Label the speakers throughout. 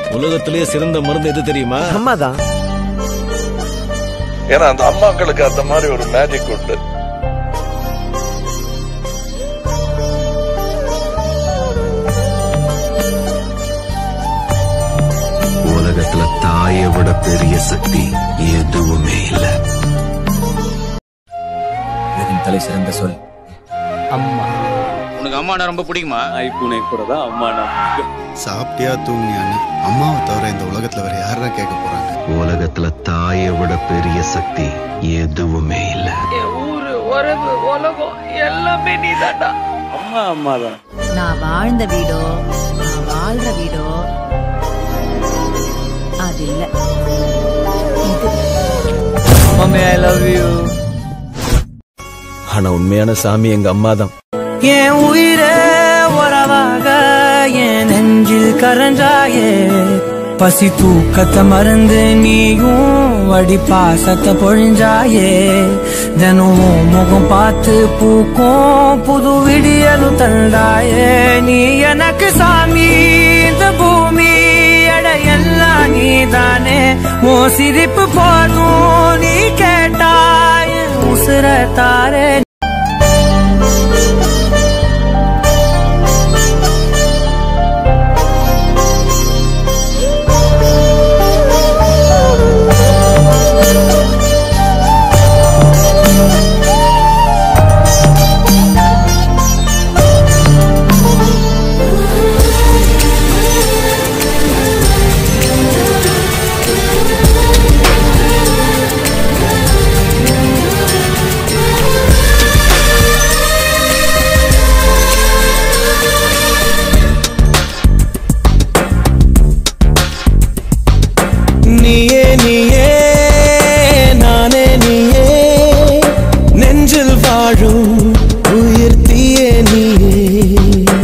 Speaker 1: உலகத்திலேயே சிறந்த மருந்து எது தெரியுமா
Speaker 2: அம்மா தான்
Speaker 3: ஏன்னா அந்த அம்மாக்களுக்கு அந்த மாதிரி ஒரு மேஜிக் உண்டு
Speaker 4: உலகத்துல தாயை விட பெரிய சக்தி எதுவுமே இல்லை
Speaker 5: இதன் தலை சிறந்த சொல்
Speaker 2: அம்மா
Speaker 6: உனக்கு அம்மானா ரொம்ப பிடிக்குமா
Speaker 5: பூனை கூட தான் அம்மா நான்
Speaker 7: சாப்பிட்டியா தூங்கியான்னு அம்மாவை தவிர இந்த உலகத்துல வேற யாரா கேட்க போறாங்க
Speaker 4: உலகத்துல தாயை விட பெரிய சக்தி எதுவுமே இல்லை
Speaker 5: அம்மா அம்மா தான்
Speaker 8: நான் வாழ்ந்த வீடோ நான் வாழ்ற வீடோ அது இல்ல இது
Speaker 2: மம்மி ஐ லவ் யூ
Speaker 1: ஆனா உண்மையான சாமி எங்க அம்மா தான்
Speaker 2: என் உயிரே உறவாக என் நெஞ்சில் கரஞ்சாயே பசி தூக்கத்தை மறந்து நீயும் வடி பாசத்தை பொழிஞ்சாயே தினமும் முகம் பார்த்து பூக்கும் புது விடியலும் தந்தாயே நீ எனக்கு சாமி இந்த பூமி எட எல்லாம் நீதானே உன் சிரிப்பு போதும் நீ கேட்டாய் உசுர தாரே நீயே நீயே நானே நீயே நெஞ்சில் வாழும் உயிர் தீயே நீயே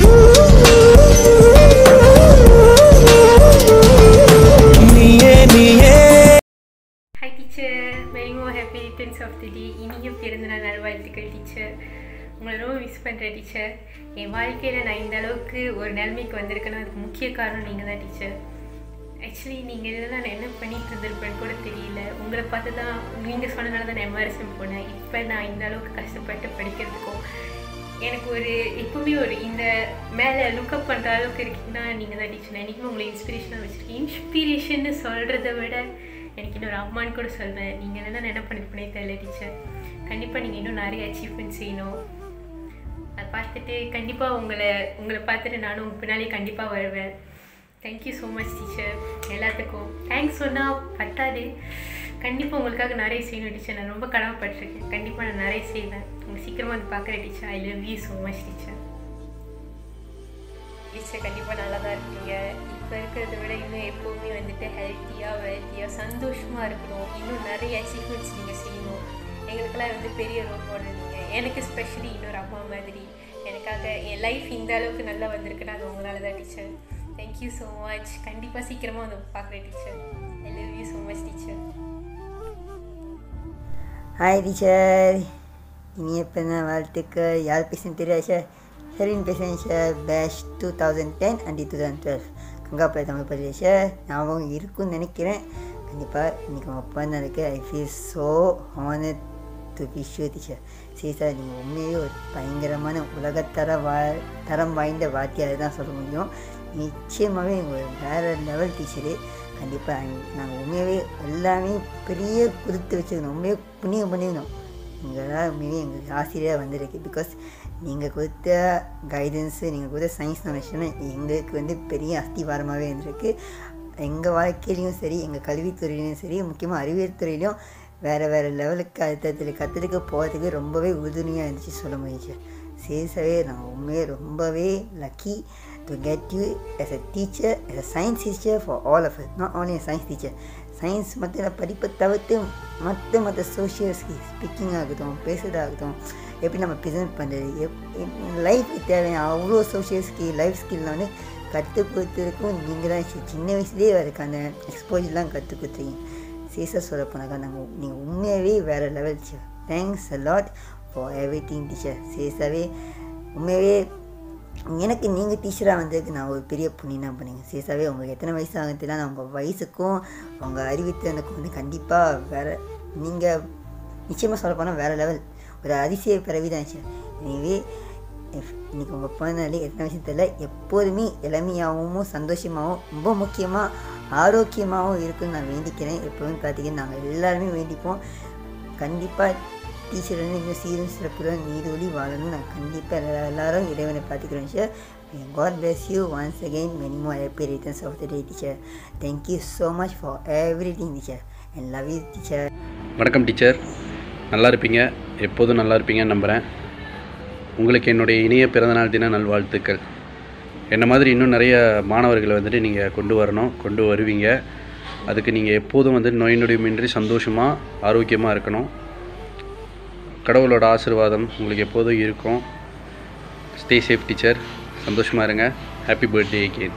Speaker 2: நீயே நீயே
Speaker 9: hi teacher very more happy returns of the day இனிய பிறந்தநாள் நல்வாழ்த்துக்கள் டீச்சர் உங்களை ரொம்ப மிஸ் பண்ணுறேன் டீச்சர் என் வாழ்க்கையில் நான் இந்த அளவுக்கு ஒரு நிலைமைக்கு வந்திருக்கேன்னா அதுக்கு முக்கிய காரணம் நீங்கள் தான் டீச்சர் ஆக்சுவலி நீங்கள் இல்லைன்னா நான் என்ன பண்ணிட்டு இருந்திருப்பேன்னு கூட தெரியல உங்களை பார்த்து தான் நீங்கள் சொன்னனால தான் நான் எம்ஆர்எஸ்எம் போனேன் இப்போ நான் இந்த அளவுக்கு கஷ்டப்பட்டு படிக்கிறதுக்கும் எனக்கு ஒரு எப்பவுமே ஒரு இந்த மேலே லுக்கப் பண்ணுற அளவுக்கு இருக்கீங்கன்னா நீங்கள் தான் டீச்சர் நான் என்றைக்குமே உங்களை இன்ஸ்பிரேஷனாக வச்சுருக்கேன் இன்ஸ்பிரேஷன்னு சொல்கிறத விட எனக்கு இன்னொரு அம்மான்னு கூட சொல்வேன் நீங்கள் இல்லைன்னா நான் என்ன பண்ணிருப்பேனே தெரியல டீச்சர் கண்டிப்பாக நீங்கள் இன்னும் நிறைய அச்சீவ்மெண்ட் செய்யணும் அதை பார்த்துட்டு கண்டிப்பாக உங்களை உங்களை பார்த்துட்டு நானும் உங்க பின்னாலே கண்டிப்பாக வருவேன் தேங்க்யூ ஸோ மச் டீச்சர் எல்லாத்துக்கும் தேங்க்ஸ் சொன்னால் பத்தாது கண்டிப்பாக உங்களுக்காக நிறைய செய்யணும் டீச்சர் நான் ரொம்ப கடமைப்பட்டிருக்கேன் கண்டிப்பாக நான் நிறைய செய்வேன் உங்கள் சீக்கிரமாக வந்து பார்க்குறேன் teacher I love you so much teacher teacher கண்டிப்பாக நல்லா தான் இருக்கீங்க இப்போ இருக்கிறத விட இன்னும் எப்போவுமே வந்துட்டு ஹெல்த்தியாக வெல்த்தியாக சந்தோஷமாக இருக்கணும் இன்னும் நிறைய அச்சீவ்மெண்ட்ஸ் நீங்கள் செய்யணும் எங்களுக்கெல்லாம் வந்து பெரிய ரோல் மாடல் நீங்கள் எனக்கு ஸ்பெஷலி இன்னொரு அம்மா மாதிரி எனக்காக என் லைஃப் இந்த அளவுக்கு நல்லா வந்திருக்குன்னா அது உங்களால தான் டீச்சர் தேங்க்யூ ஸோ மச் கண்டிப்பாக சீக்கிரமாக வந்து பார்க்குறேன் teacher I love you so much teacher
Speaker 10: hi teacher இனிய பிறந்த வாழ்த்துக்கள் யார் பேசுன்னு தெரியாது சார் சரின்னு பேசுகிறேன் sir batch two thousand ten and two thousand twelve Gangapillai Tamil பள்ளி சார் ஞாபகம் இருக்குன்னு நினைக்கிறேன் கண்டிப்பாக இன்றைக்கி உங்கள் பிறந்ததுக்கு I feel so honour to wish you teacher சரி சார் நீங்கள் உண்மையே ஒரு பயங்கரமான உலகத்தர வா தரம் வாய்ந்த வாத்தியார் தான் சொல்ல முடியும் நிச்சயமாகவே நீங்கள் ஒரு வேறு லெவல் டீச்சரு கண்டிப்பாக நாங்கள் உண்மையாகவே எல்லாமே பெரிய கொடுத்து வச்சுருக்கணும் உண்மையாக புண்ணியம் பண்ணியிருந்தோம் நீங்களாம் உண்மையாகவே எங்களுக்கு ஆசிரியராக வந்திருக்கு பிகாஸ் நீங்கள் கொடுத்த கைடன்ஸு நீங்கள் கொடுத்த சயின்ஸ் நாலேஜ்னா எங்களுக்கு வந்து பெரிய அஸ்திவாரமாகவே இருந்திருக்கு எங்கள் வாழ்க்கையிலையும் சரி எங்கள் கல்வித்துறையிலையும் சரி முக்கியமாக அறிவியல் துறையிலையும் வேறு வேறு லெவலுக்கு அடுத்ததில் கற்றுக்க போகிறதுக்கு ரொம்பவே உறுதுணையாக இருந்துச்சு சொல்ல முடிஞ்சு சீரியஸாகவே நான் உண்மையே ரொம்பவே lucky to get you as a teacher as a science teacher for all of us not only a science teacher science மற்ற இல்லை படிப்பை தவிர்த்து மற்ற மற்ற சோஷியல் ஸ்கில் ஸ்பீக்கிங் ஆகட்டும் பேசுறதாகட்டும் எப்படி நம்ம ப்ரெசென்ட் பண்ணுறது எப் லைஃபுக்கு தேவையான அவ்வளோ சோஷியல் ஸ்கில் லைஃப் ஸ்கில்லாம் வந்து கற்றுக் கொடுத்ததுக்கும் நீங்கள் தான் சி- சின்ன வயசுலேயே அதுக்கு அந்த எக்ஸ்போஜர்லாம் கற்றுக் கொடுத்துருக்கீங்க சீரியஸாக சொல்ல போனாக்கா நாங்கள் நீங்கள் உண்மையாகவே வேறு level teacher thanks a lot for everything teacher சீரியஸாகவே உண்மையாகவே எனக்கு நீங்கள் டீச்சராக வந்ததுக்கு நான் ஒரு பெரிய புண்ணியம் தான் பண்ணீங்க சீரியஸாகவே உங்களுக்கு எத்தனை வயசு ஆகும் தெரியல நான் உங்கள் வயசுக்கும் உங்கள் அறிவுத்திறனுக்கும் வந்து கண்டிப்பாக வேறு நீங்கள் நிச்சயமாக சொல்ல போனால் வேறு லெவல் ஒரு அதிசய பிறவி தான் எனவே இன்றைக்கி உங்கள் பிறந்தநாளே எத்தனை விஷயம் தெரியல எப்போதுமே இளமையாகவும் சந்தோஷமாகவும் ரொம்ப முக்கியமாக ஆரோக்கியமாகவும் இருக்குன்னு நான் வேண்டிக்கிறேன் எப்போதுமே பார்த்தீங்கன்னா நாங்கள் எல்லாருமே வேண்டிப்போம் கண்டிப்பாக டீச்சர் வந்து இன்னும் சீரும் சிறப்புடன் நீடொலி வாழணும் நான் கண்டிப்பாக எல்லா எல்லாரும் இறைவனை பார்த்துக்கிறோம் sir God bless you once again many more happy returns of the day teacher thank you so much for everything teacher and love you teacher
Speaker 11: வணக்கம் டீச்சர் நல்லா இருப்பீங்க எப்போதும் நல்லா இருப்பீங்கன்னு நம்புகிறேன் உங்களுக்கு என்னுடைய இனிய பிறந்தநாள் தின நல்வாழ்த்துக்கள் என்ன மாதிரி இன்னும் நிறைய மாணவர்களை வந்துட்டு நீங்கள் கொண்டு வரணும் கொண்டு வருவீங்க அதுக்கு நீங்கள் எப்போதும் வந்து நோய் நொடியுமின்றி சந்தோஷமாக ஆரோக்கியமாக இருக்கணும் கடவுளோட ஆசீர்வாதம் உங்களுக்கு எப்போதும் இருக்கும் ஸ்டே சேஃப் டீச்சர் சந்தோஷமாக இருங்க ஹாப்பி பர்த்டே again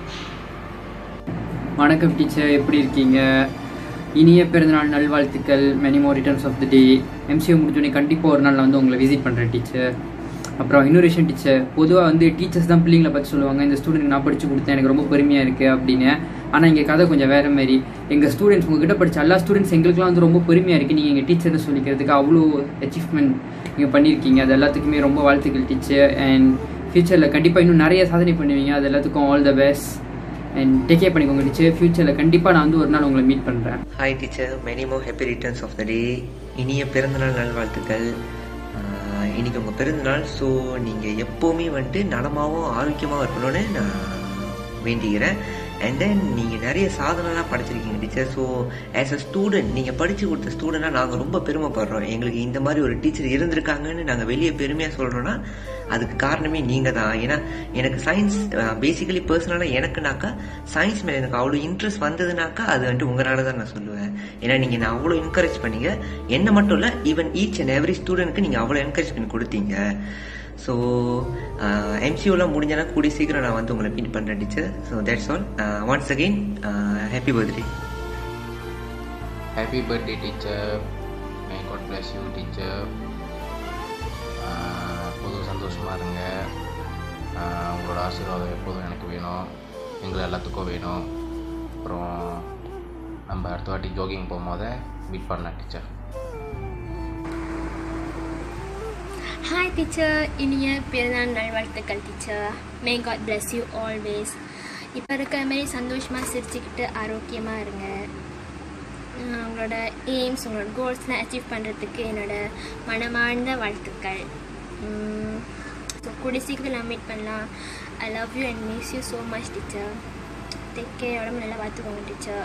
Speaker 12: வணக்கம் டீச்சர் எப்படி இருக்கீங்க இனிய பிறந்தநாள் நல்வாழ்த்துக்கள் many more returns of the day MCO முடிஞ்சோடனே கண்டிப்பாக ஒரு நாள் நான் வந்து உங்களை விசிட் பண்ணுறேன் டீச்சர் அப்புறம் இன்னொரு விஷயம் டீச்சர் பொதுவாக வந்து டீச்சர்ஸ் தான் பிள்ளைங்களை பற்றி சொல்லுவாங்க இந்த ஸ்டூடெண்ட் நான் படித்து கொடுத்தேன் எனக்கு ரொம்ப பெருமையாக இருக்குது அப்படின்னு ஆனால் இங்கே கதை கொஞ்சம் வேறு மாதிரி எங்கள் ஸ்டூடெண்ட்ஸ் உங்ககிட்ட படித்த எல்லா ஸ்டூடெண்ட்ஸ் எங்களுக்குலாம் வந்து ரொம்ப பெருமையாக இருக்குது நீங்கள் எங்கள் டீச்சர்னு சொல்லிக்கிறதுக்கு அவ்வளோ அச்சீவ்மெண்ட் நீங்கள் பண்ணியிருக்கீங்க அது எல்லாத்துக்குமே ரொம்ப வாழ்த்துக்கள் டீச்சர் அண்ட் ஃப்யூச்சரில் கண்டிப்பாக இன்னும் நிறைய சாதனை பண்ணுவீங்க அது எல்லாத்துக்கும் all the best and take care பண்ணிக்கோங்க டீச்சர் ஃப்யூச்சரில் கண்டிப்பாக நான் வந்து ஒரு நாள் உங்களை மீட் பண்ணுறேன்
Speaker 13: hi teacher many more happy returns of the day இனிய பிறந்தநாள் நல்வாழ்த்துக்கள் ஆஹ் இன்னைக்கு உங்கள் பிறந்தநாள் ஸோ நீங்கள் எப்போவுமே வந்துட்டு நலமாகவும் ஆரோக்கியமாகவும் இருக்கணும்னு நான் வேண்டிக்கிறேன் அண்ட் தென் நீங்கள் நிறைய சாதனைலாம் படிச்சிருக்கீங்க teacher so as a student நீங்கள் படித்து கொடுத்த ஸ்டூடெண்ட்டாக நாங்கள் ரொம்ப பெருமைப்படுறோம் எங்களுக்கு இந்த மாதிரி ஒரு டீச்சர் இருந்திருக்காங்கன்னு நாங்கள் வெளியே பெருமையாக சொல்கிறோன்னா அதுக்கு காரணமே நீங்கள் தான் ஏன்னா எனக்கு சயின்ஸ் பேசிக்கலி பர்சனலாக எனக்குனாக்கா சயின்ஸ் மேலே எனக்கு அவ்வளோ இன்ட்ரெஸ்ட் வந்ததுனாக்கா அது வந்துட்டு உங்களால தான் நான் சொல்லுவேன் ஏன்னா நீங்கள் நான் அவ்வளோ என்கரேஜ் பண்ணீங்க என்ன மட்டும் இல்லை ஈவன் ஈச் அண்ட் எவ்ரி ஸ்டூடெண்ட்க்கு நீங்கள் அவ்வளோ என்கரேஜ் பண்ணி கொடுத்தீங்க ஸோ எம்சியூலாம் முடிஞ்சனா கூடிய சீக்கிரம் நான் வந்து உங்களை மீட் பண்ணுறேன் teacher so that's all once again happy birthday
Speaker 6: happy birthday teacher may God bless you teacher எப்போதும் சந்தோஷமாக இருங்க ஆஹ் உங்களோட ஆசீர்வாதம் எப்போதும் எனக்கு வேணும் எங்களை எல்லாத்துக்கும் வேணும் அப்புறம் நம்ம அடுத்த வாட்டி ஜோகிங் போகும்போது மீட் பண்ணேன் டீச்சர்
Speaker 14: ஹாய் டீச்சர் இனிய பிறந்தநாள் நல்வாழ்த்துக்கள் teacher may God bless you always இப்போ இருக்கிற மாதிரி சந்தோஷமாக சிரிச்சுக்கிட்டு ஆரோக்கியமாக இருங்க அஹ் உங்களோட எய்ம்ஸ் உங்களோட கோல்ஸ்லாம் அச்சீவ் பண்ணுறதுக்கு என்னோட மனமார்ந்த வாழ்த்துக்கள் ஸோ கூடிய சீக்கிரம் நான் மீட் பண்ணலாம் I love you and miss you so much teacher take care உடம்பு நல்லா பார்த்துக்கோங்க teacher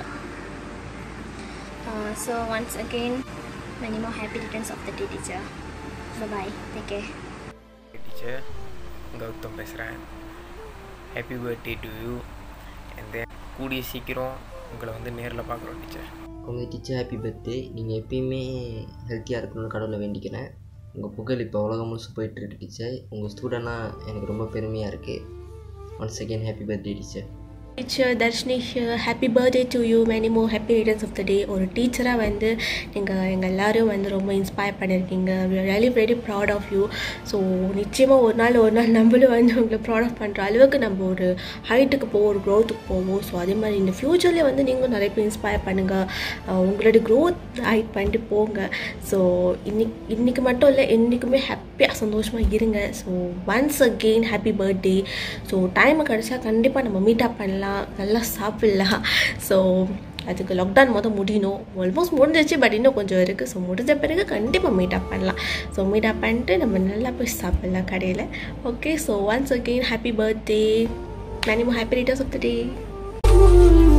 Speaker 14: so once again many more happy returns of the day teacher bye take care
Speaker 15: teacher Gautham பேசுகிறேன் happy birthday to you and then கூடிய சீக்கிரம் உங்களை வந்து நேரில் பார்க்குறோம் டீச்சர்
Speaker 16: உங்கள் டீச்சர் ஹாப்பி பர்த்டே நீங்கள் எப்பயுமே ஹெல்த்தியாக இருக்கணும்னு கடவுளை வேண்டிக்கிறேன் உங்கள் புகழ் இப்போ உலகம் முழுசு போயிட்டுருக்கு டீச்சர் உங்கள் ஸ்டூடெண்டாக எனக்கு ரொம்ப பெருமையாக இருக்குது once again happy birthday teacher
Speaker 17: teacher Dharshini happy birthday to you many more happy returns of the day ஒரு டீச்சராக வந்து நீங்கள் எங்கள் எல்லோரும் வந்து ரொம்ப இன்ஸ்பயர் பண்ணியிருக்கீங்க really very proud of you so நிச்சயமாக ஒரு நாள் ஒரு நாள் நம்மளும் வந்து உங்களை ப்ரௌட் ஆஃப் பண்ணுற அளவுக்கு நம்ம ஒரு ஹைட்டுக்கு போவோம் ஒரு க்ரோத்துக்கு போவோம் ஸோ அதே மாதிரி இந்த ஃப்யூச்சர்லேயே வந்து நீங்களும் நிறைய பேர் இன்ஸ்பயர் பண்ணுங்கள் உங்களுடைய க்ரோத் ஹைட் பண்ணிட்டு போங்க ஸோ இன்னைக்கு இன்றைக்கி மட்டும் இல்லை என்றைக்குமே ஹாப்பியாக சந்தோஷமாக இருங்க so once again happy birthday so time கிடச்சா கண்டிப்பாக நம்ம மீட் அப் பண்ணலாம் நல்லா சாப்பிட்லாம் ஸோ அதுக்கு லாக்டவுன் மொதல் முடியணும் ஆல்மோஸ்ட் முடிஞ்சிச்சு பட் இன்னும் கொஞ்சம் இருக்குது ஸோ முடிஞ்ச பிறகு கண்டிப்பாக மீட் அப் பண்ணலாம் ஸோ மீட் அப் பண்ணிட்டு நம்ம நல்லா போய் சாப்பிட்லாம் கடையில் okay so once again happy birthday many more happy returns of the day